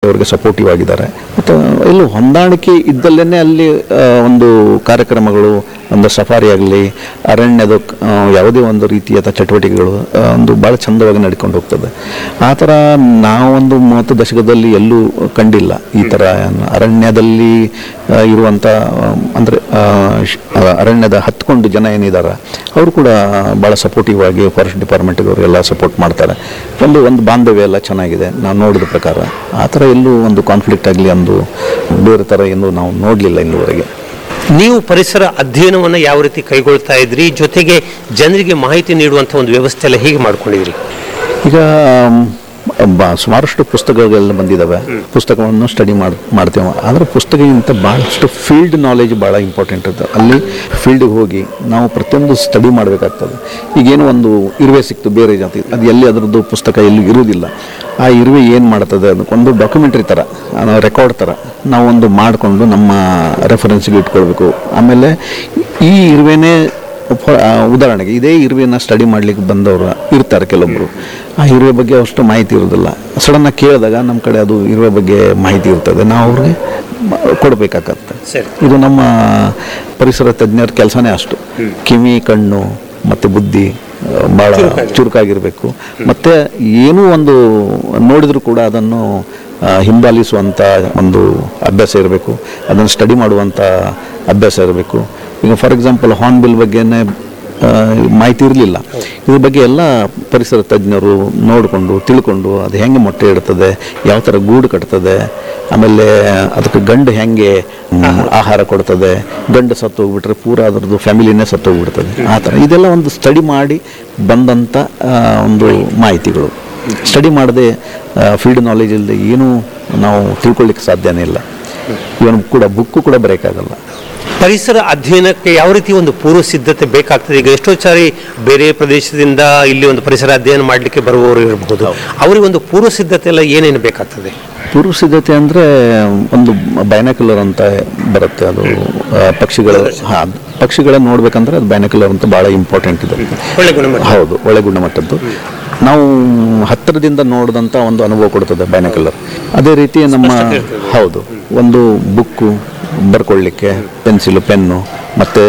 ಅವ್ರಿಗೆ ಸಪೋರ್ಟಿವ್ ಆಗಿದ್ದಾರೆ ಮತ್ತು ಎಲ್ಲೂ ಹೊಂದಾಣಿಕೆ ಇದ್ದಲ್ಲೇ ಅಲ್ಲಿ ಆ, ಒಂದು ಕಾರ್ಯಕ್ರಮಗಳು ಒಂದು ಸಫಾರಿ ಆಗಲಿ ಅರಣ್ಯದ ಆ, ಯಾವುದೇ ಒಂದು ರೀತಿಯ ಚಟುವಟಿಕೆಗಳು ಆ, ಒಂದು ಭಾಳ ಚಂದವಾಗಿ ನಡ್ಕೊಂಡು ಹೋಗ್ತದೆ ಆ ಥರ ನಾವೊಂದು ಮೂವತ್ತು ದಶಕದಲ್ಲಿ ಎಲ್ಲೂ ಕಂಡಿಲ್ಲ ಈ ಥರ ಅರಣ್ಯದಲ್ಲಿ ಆ, ಇರುವಂಥ ಅಂದರೆ ಅರಣ್ಯದ ಹತ್ಕೊಂಡು ಜನ ಏನಿದ್ದಾರೆ ಅವರು ಕೂಡ ಭಾಳ ಸಪೋರ್ಟಿವ್ ಆಗಿ ಫಾರೆಸ್ಟ್ ಡಿಪಾರ್ಟ್ಮೆಂಟ್ಗೆ ಅವರೆಲ್ಲ ಸಪೋರ್ಟ್ ಮಾಡ್ತಾರೆ ಒಂದು ಒಂದು ಬಾಂಧವ್ಯ ಎಲ್ಲ ಚೆನ್ನಾಗಿದೆ ನಾವು ನೋಡಿದ ಪ್ರಕಾರ ಆ ಥರ ಎಲ್ಲೂ ಒಂದು ಕಾನ್ಫ್ಲಿಕ್ಟ್ ಆಗಲಿ ಒಂದು ಬೇರೆ ಥರ ಏನು ನಾವು ನೋಡಲಿಲ್ಲ ಇನ್ನೂವರೆಗೆ ನೀವು ಪರಿಸರ ಅಧ್ಯಯನವನ್ನು ಯಾವ ರೀತಿ ಕೈಗೊಳ್ತಾ ಇದ್ರಿ ಜೊತೆಗೆ ಜನರಿಗೆ ಮಾಹಿತಿ ನೀಡುವಂಥ ಒಂದು ವ್ಯವಸ್ಥೆ ಎಲ್ಲ ಹೇಗೆ ಮಾಡ್ಕೊಂಡಿದ್ರಿ ಈಗ ಮ್, ಬ- ಸುಮಾರಷ್ಟು ಪುಸ್ತಕಗಳೆಲ್ಲ ಬಂದಿದ್ದಾವೆ ಪುಸ್ತಕವನ್ನು ಸ್ಟಡಿ ಮಾಡಿ ಮಾಡ್ತೇವೆ ಆದರೆ ಪುಸ್ತಕಕ್ಕಿಂತ ಭಾಳಷ್ಟು ಫೀಲ್ಡ್ ನಾಲೆಜ್ ಭಾಳ ಇಂಪಾರ್ಟೆಂಟ್ ಇದೆ ಅಲ್ಲಿ ಫೀಲ್ಡಿಗೆ ಹೋಗಿ ನಾವು ಪ್ರತಿಯೊಂದು ಸ್ಟಡಿ ಮಾಡಬೇಕಾಗ್ತದೆ ಈಗೇನು ಒಂದು ಇರುವೆ ಸಿಕ್ತು ಬೇರೆ ಜಾತಿ ಅದು ಎಲ್ಲಿ ಅದರದ್ದು ಪುಸ್ತಕ ಎಲ್ಲಿ ಇರುವುದಿಲ್ಲ ಆ ಇರುವೆ ಏನು ಮಾಡ್ತದೆ ಅದಕ್ಕೊಂದು ಡಾಕ್ಯುಮೆಂಟ್ರಿ ಥರ ರೆಕಾರ್ಡ್ ಥರ ನಾವೊಂದು ಮಾಡಿಕೊಂಡು ನಮ್ಮ ರೆಫರೆನ್ಸ್ಗೆ ಇಟ್ಕೊಳ್ಬೇಕು ಆಮೇಲೆ ಈ ಇರುವೆನೇ ಫ- ಆ, ಉದಾಹರಣೆಗೆ ಇದೇ ಇರುವೆನ ಸ್ಟಡಿ ಮಾಡ್ಲಿಕ್ಕೆ ಬಂದವರು ಇರ್ತಾರೆ ಕೆಲವೊಬ್ಬರು ಆ ಇರುವೆ ಬಗ್ಗೆ ಅಷ್ಟು ಮಾಹಿತಿ ಇರೋದಿಲ್ಲ ಸಡನ್ನಾಗಿ ಕೇಳಿದಾಗ ನಮ್ಮ ಕಡೆ ಅದು ಇರುವೆ ಬಗ್ಗೆ ಮಾಹಿತಿ ಇರ್ತದೆ ನಾವು ಅವ್ರಿಗೆ ಮ- ಕೊಡಬೇಕಾಗತ್ತೆ ಸರಿ. ಇದು ನಮ್ಮ ಪರಿಸರ ತಜ್ಞರ ಕೆಲಸನೇ ಅಷ್ಟು ಕಿವಿ ಕಣ್ಣು ಮತ್ತು ಬುದ್ಧಿ ಆ, ಭಾಳ ಚುರುಕಾಗಿರಬೇಕು ಮತ್ತು ಏನೂ ಒಂದು ನೋಡಿದರೂ ಕೂಡ ಅದನ್ನು ಆ, ಹಿಂಬಾಲಿಸುವಂಥ ಒಂದು ಅಭ್ಯಾಸ ಇರಬೇಕು ಅದನ್ನು ಸ್ಟಡಿ ಮಾಡುವಂಥ ಅಭ್ಯಾಸ ಇರಬೇಕು ಈಗ ಫಾರ್ ಎಕ್ಸಾಂಪಲ್ ಹಾರ್ನ್ಬಿಲ್ ಬಗ್ಗೆನೇ ಆ, ಮಾಹಿತಿ ಇರಲಿಲ್ಲ ಇದ್ರ ಬಗ್ಗೆ ಎಲ್ಲ ಪರಿಸರ ತಜ್ಞರು ನೋಡಿಕೊಂಡು ತಿಳ್ಕೊಂಡು ಅದು ಹೆಂಗೆ ಮೊಟ್ಟೆ ಇಡ್ತದೆ ಯಾವ ಥರ ಗೂಡು ಕಟ್ತದೆ ಆಮೇಲೆ ಅದಕ್ಕೆ ಗಂಡು ಹೆಂಗೆ ಮ್, ಆಹಾರ ಕೊಡ್ತದೆ ಗಂಡು ಸತ್ತು ಹೋಗ್ಬಿಟ್ರೆ ಪೂರ ಅದರದ್ದು ಫ್ಯಾಮಿಲಿನೇ ಸತ್ತು ಹೋಗ್ಬಿಡ್ತದೆ ಆ ಥರ ಇದೆಲ್ಲ ಒಂದು ಸ್ಟಡಿ ಮಾಡಿ ಬಂದಂಥ ಆ, ಒಂದು ಮಾಹಿತಿಗಳು ಸ್ಟಡಿ ಮಾಡದೆ ಫೀಲ್ಡ್ ನಾಲೆಜ್ ಇಲ್ಲದೆ ಏನೂ ನಾವು ತಿಳ್ಕೊಳ್ಳಿಕ್ಕೆ ಸಾಧ್ಯನೇ ಇಲ್ಲ ಇವನು ಕೂಡ ಬುಕ್ಕು ಕೂಡ ಬರೆಯೋಕ್ಕಾಗಲ್ಲ ಪರಿಸರ ಅಧ್ಯಯನಕ್ಕೆ ಯಾವ ರೀತಿ ಒಂದು ಪೂರ್ವ ಸಿದ್ಧತೆ ಬೇಕಾಗ್ತದೆ ಈಗ ಎಷ್ಟೋ ಸಾರಿ ಬೇರೆ ಪ್ರದೇಶದಿಂದ ಇಲ್ಲಿ ಒಂದು ಪರಿಸರ ಅಧ್ಯಯನ ಮಾಡಲಿಕ್ಕೆ ಬರುವವರು ಇರಬಹುದು ಅವರಿಗೆ ಒಂದು ಪೂರ್ವ ಸಿದ್ಧತೆ ಎಲ್ಲ ಏನೇನು ಬೇಕಾಗ್ತದೆ ಪೂರ್ವ ಸಿದ್ಧತೆ ಅಂದರೆ ಒಂದು ಬೈನಾಕ್ಯುಲರ್ ಅಂತ ಬರುತ್ತೆ ಅದು ಆ, ಪಕ್ಷಿಗಳ ಹಾಂ ಪಕ್ಷಿಗಳ ನೋಡ್ಬೇಕಂದ್ರೆ ಅದು ಬೈನಾಕ್ಯುಲರ್ ಅಂತ ಭಾಳ ಇಂಪಾರ್ಟೆಂಟ್ ಇದೆ ಒಳ್ಳೆ ಗುಣಮಟ್ಟ ಹೌದು ಒಳ್ಳೆ ಗುಣಮಟ್ಟದ್ದು ನಾವು ಹತ್ತಿರದಿಂದ ನೋಡಿದಂಥ ಒಂದು ಅನುಭವ ಕೊಡ್ತದೆ ಬೈನಾಕ್ಯುಲರ್ ಅದೇ ರೀತಿ ನಮ್ಮ ಹೌದು ಒಂದು ಬುಕ್ಕು ಬರ್ಕೊಳ್ಳಿಕ್ಕೆ ಪೆನ್ಸಿಲು ಪೆನ್ನು ಮತ್ತು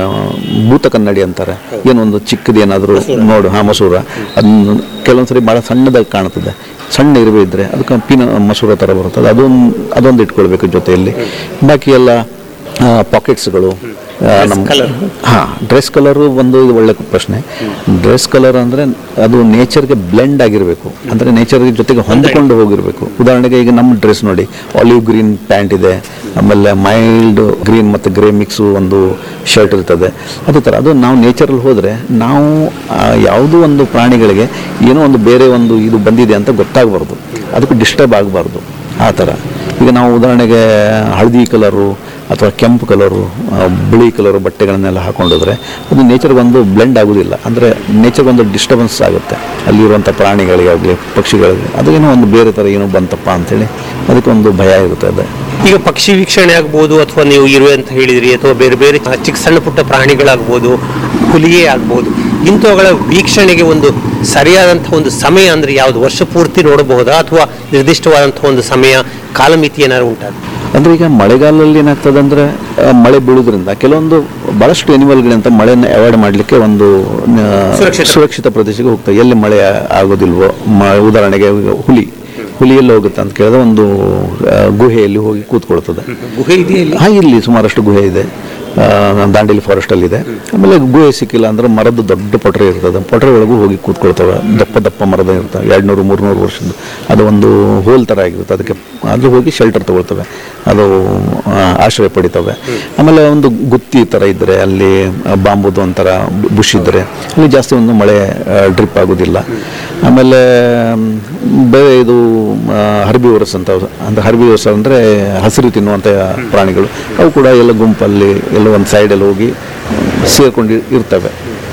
ಭೂತ ಕನ್ನಡಿ ಅಂತಾರೆ ಏನೊಂದು ಚಿಕ್ಕದು ಏನಾದರೂ ನೋಡು ಹಾಂ ಮಸೂರ ಅದನ್ನು ಕೆಲವೊಂದ್ಸರಿ ಭಾಳ ಸಣ್ಣದಾಗಿ ಕಾಣ್ತದೆ ಸಣ್ಣ ಇರುವೆ ಇದ್ದರೆ ಅದಕ್ಕೆ ಪಿನ ಮಸೂರ ಥರ ಬರ್ತದೆ ಅದೊಂದು ಅದೊಂದು ಇಟ್ಕೊಳ್ಬೇಕು ಜೊತೆಯಲ್ಲಿ ಬಾಕಿ ಎಲ್ಲ ಪಾಕೆಟ್ಸ್ಗಳು ನಮ್ಮ ಹಾಂ ಡ್ರೆಸ್ ಕಲರು ಒಂದು ಇದು ಒಳ್ಳೆ ಪ್ರಶ್ನೆ ಡ್ರೆಸ್ ಕಲರ್ ಅಂದರೆ ಅದು ನೇಚರ್ಗೆ ಬ್ಲೆಂಡ್ ಆಗಿರಬೇಕು ಅಂದರೆ ನೇಚರ್ ಜೊತೆಗೆ ಹೊಂದಿಕೊಂಡು ಹೋಗಿರಬೇಕು ಉದಾಹರಣೆಗೆ ಈಗ ನಮ್ಮ ಡ್ರೆಸ್ ನೋಡಿ ಆಲಿವ್ ಗ್ರೀನ್ ಪ್ಯಾಂಟ್ ಇದೆ ಆಮೇಲೆ ಮೈಲ್ಡ್ ಗ್ರೀನ್ ಮತ್ತು ಗ್ರೇ ಮಿಕ್ಸು ಒಂದು ಶರ್ಟ್ ಇರ್ತದೆ ಅದೇ ಥರ ಅದು ನಾವು ನೇಚರಲ್ಲಿ ಹೋದರೆ ನಾವು ಆ, ಯಾವುದೋ ಒಂದು ಪ್ರಾಣಿಗಳಿಗೆ ಏನೋ ಒಂದು ಬೇರೆ ಒಂದು ಇದು ಬಂದಿದೆ ಅಂತ ಗೊತ್ತಾಗಬಾರ್ದು ಅದಕ್ಕೆ ಡಿಸ್ಟರ್ಬ್ ಆಗಬಾರ್ದು ಆ ಥರ ಈಗ ನಾವು ಉದಾಹರಣೆಗೆ ಹಳದಿ ಕಲರು ಅಥವಾ ಕೆಂಪು ಕಲರು ಆ, ಬಿಳಿ ಕಲರು ಬಟ್ಟೆಗಳನ್ನೆಲ್ಲ ಹಾಕೊಂಡೋದ್ರೆ ಅದು ನೇಚರ್ಗೆ ಒಂದು ಬ್ಲೆಂಡ್ ಆಗೋದಿಲ್ಲ ಅಂದರೆ ನೇಚರ್ಗೆ ಒಂದು ಡಿಸ್ಟರ್ಬೆನ್ಸ್ ಆಗುತ್ತೆ ಅಲ್ಲಿರುವಂಥ ಪ್ರಾಣಿಗಳಿಗಾಗಲಿ ಪಕ್ಷಿಗಳಿಗೆ ಅದು ಏನೋ ಒಂದು ಬೇರೆ ಥರ ಏನೋ ಬಂತಪ್ಪ ಅಂತೇಳಿ ಅದಕ್ಕೆ ಒಂದು ಭಯ ಇರ್ತದೆ ಈಗ ಪಕ್ಷಿ ವೀಕ್ಷಣೆ ಆಗ್ಬೋದು ಅಥವಾ ನೀವು ಇರುವೆ ಅಂತ ಹೇಳಿದ್ರಿ ಅಥವಾ ಬೇರೆ ಬೇರೆ ಚಿಕ್ಕ ಸಣ್ಣ ಪುಟ್ಟ ಪ್ರಾಣಿಗಳಾಗ್ಬೋದು ಹುಲಿಯೇ ಆಗ್ಬೋದು ಇಂಥವುಗಳ ವೀಕ್ಷಣೆಗೆ ಒಂದು ಸರಿಯಾದಂಥ ಒಂದು ಸಮಯ ಅಂದರೆ ಯಾವುದು ವರ್ಷ ಪೂರ್ತಿ ನೋಡಬಹುದಾ ಅಥವಾ ನಿರ್ದಿಷ್ಟವಾದಂಥ ಒಂದು ಸಮಯ ಕಾಲಮಿತಿ ಏನಾದ್ರು ಉಂಟಾ ಅಂದರೆ ಈಗ ಮಳೆಗಾಲದಲ್ಲಿ ಏನಾಗ್ತದೆ ಅಂದರೆ ಮಳೆ ಬೀಳೋದ್ರಿಂದ ಕೆಲವೊಂದು ಭಾಳಷ್ಟು ಎನಿಮಲ್ಗಳಿಂತ ಮಳೆಯನ್ನು ಅವಾಯ್ಡ್ ಮಾಡಲಿಕ್ಕೆ ಒಂದು ಆ, ಸುರಕ್ಷಿತ. ಸುರಕ್ಷಿತ ಪ್ರದೇಶಕ್ಕೆ ಹೋಗ್ತವೆ ಎಲ್ಲಿ ಮಳೆ ಆಗೋದಿಲ್ವೋ ಮ ಉದಾಹರಣೆಗೆ ಈಗ ಹುಲಿ ಹುಲಿ ಎಲ್ಲಿ ಹೋಗುತ್ತೆ ಅಂತ ಕೇಳಿದ್ರೆ ಒಂದು ಆ, ಗುಹೆಯಲ್ಲಿ ಹೋಗಿ ಕೂತ್ಕೊಳ್ತದೆ ಗುಹೆ ಇದೆಯಲ್ಲಿ ಹಾಂ ಇಲ್ಲಿ ಸುಮಾರಷ್ಟು ಗುಹೆ ಇದೆ ಆ, ದಾಂಡೇಲಿ ಫಾರೆಸ್ಟಲ್ಲಿ ಇದೆ ಆಮೇಲೆ ಗುಹೆ ಸಿಕ್ಕಿಲ್ಲ ಅಂದ್ರೆ ಮರದ ದೊಡ್ಡ ಪೊಟ್ರೆ ಇರ್ತದೆ ಪೊಟ್ರೆ ಒಳಗೂ ಹೋಗಿ ಕೂತ್ಕೊಳ್ತವೆ ದಪ್ಪ ದಪ್ಪ ಮರದ ಇರ್ತವೆ ಎರಡು ನೂರು ಮೂರುನೂರು ವರ್ಷದ್ದು ಅದು ಒಂದು ಹೋಲ್ ಥರ ಆಗಿರುತ್ತೆ ಅದಕ್ಕೆ ಅದು ಹೋಗಿ ಶೆಲ್ಟರ್ ತಗೊಳ್ತವೆ ಅದು ಆ, ಆಶ್ರಯ ಪಡಿತವೆ ಆಮೇಲೆ ಒಂದು ಗುತ್ತಿ ಥರ ಇದ್ದರೆ ಅಲ್ಲಿ ಬಾಂಬುದು ಒಂಥರ ಬುಷ್ ಇದ್ದರೆ ಅಲ್ಲಿ ಜಾಸ್ತಿ ಒಂದು ಮಳೆ ಡ್ರಿಪ್ ಆಗೋದಿಲ್ಲ ಆಮೇಲೆ ಮ್, ಬೇರೆ ಇದು ಹರ್ಬಿವರಸ್ ಅಂತ ಅಂದರೆ ಹರ್ಬಿವರಸ್ ಅಂದರೆ ಹಸಿರು ತಿನ್ನುವಂಥ ಪ್ರಾಣಿಗಳು ಅವು ಕೂಡ ಎಲ್ಲ ಗುಂಪಲ್ಲಿ ಎಲ್ಲ ಒಂದು ಸೈಡಲ್ಲಿ ಹೋಗಿ ಸೇರ್ಕೊಂಡು ಇರ್ತವೆ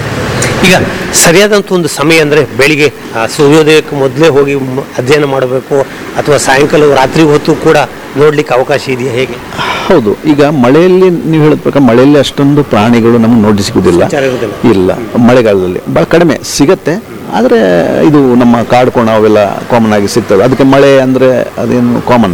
ಈಗ ಸರಿಯಾದಂಥ ಒಂದು ಸಮಯ ಅಂದರೆ ಬೆಳಿಗ್ಗೆ ಆ, ಸೂರ್ಯೋದಯಕ್ಕೆ ಮೊದಲೇ ಹೋಗಿ ಮ- ಅಧ್ಯಯನ ಮಾಡಬೇಕು ಅಥವಾ ಸಾಯಂಕಾಲ ರಾತ್ರಿ ಹೊತ್ತು ಕೂಡ ನೋಡ್ಲಿಕ್ಕೆ ಅವಕಾಶ ಇದೆಯಾ ಹೇಗೆ ಹೌದು ಈಗ ಮಳೆಯಲ್ಲಿ ನೀವು ಹೇಳಿದ ಪ್ರಕಾರ ಮಳೆಯಲ್ಲಿ ಅಷ್ಟೊಂದು ಪ್ರಾಣಿಗಳು ನಮಗೆ ನೋಡಿ ಸಿಗುವುದಿಲ್ಲ ಸಂಚಾರ ಇರುವುದಿಲ್ಲ. ಇಲ್ಲ ಮಳೆಗಾಲದಲ್ಲಿ ಭಾಳ ಕಡಿಮೆ ಸಿಗತ್ತೆ ಆದರೆ ಇದು ನಮ್ಮ ಕಾಡು ಕೋಣ ಅವೆಲ್ಲ ಕಾಮನ್ ಆಗಿ ಸಿಗ್ತವೆ ಅದಕ್ಕೆ ಮಳೆ ಅಂದರೆ ಅದೇನು ಕಾಮನ್